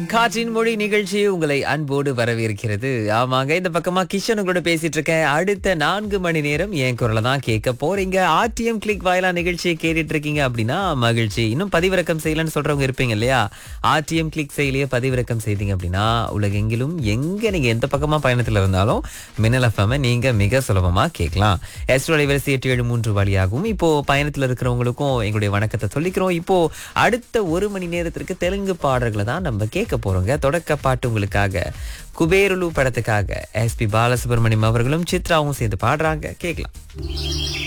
காற்றின் மொழி நிகழ்ச்சி உங்களை அன்போடு வரவேற்கிறது ஆமாங்க இந்த பக்கமா கிஷன் உங்களோட பேசிட்டு இருக்கேன் அடுத்த நான்கு மணி நேரம் என் குரலை தான் கேட்க போறீங்க ஆர்டிஎம் கிளிக் வாயிலா நிகழ்ச்சியை கேட்டுட்டு இருக்கீங்க அப்படின்னா மகிழ்ச்சி இன்னும் பதிவிறக்கம் செய்யலன்னு சொல்றவங்க இருப்பீங்க இல்லையா ஆர்டிஎம் கிளிக் செயலியை பதிவிறக்கம் செய்தீங்க அப்படின்னா உலகெங்கிலும் எங்க நீங்க எந்த பக்கமா பயணத்துல இருந்தாலும் மின்னல் எஃப்எம் நீங்க மிக சுலபமா கேட்கலாம் எஸ்ட்ரோ அலைவரிசை எட்டு ஏழு மூன்று வழியாகும் இப்போ பயணத்துல இருக்கிறவங்களுக்கும் எங்களுடைய வணக்கத்தை சொல்லிக்கிறோம் இப்போ அடுத்த ஒரு மணி நேரத்திற்கு தெலுங்கு பாடல்களை தான் நம்ம கேட்க போறோங்க தொடக்க பாட்டு உங்களுக்காக குபேருலு படத்துக்காக எஸ்பி பாலசுப்ரமணியம் அவர்களும் சித்ராவும் சேர்ந்து பாடுறாங்க கேட்கலாம்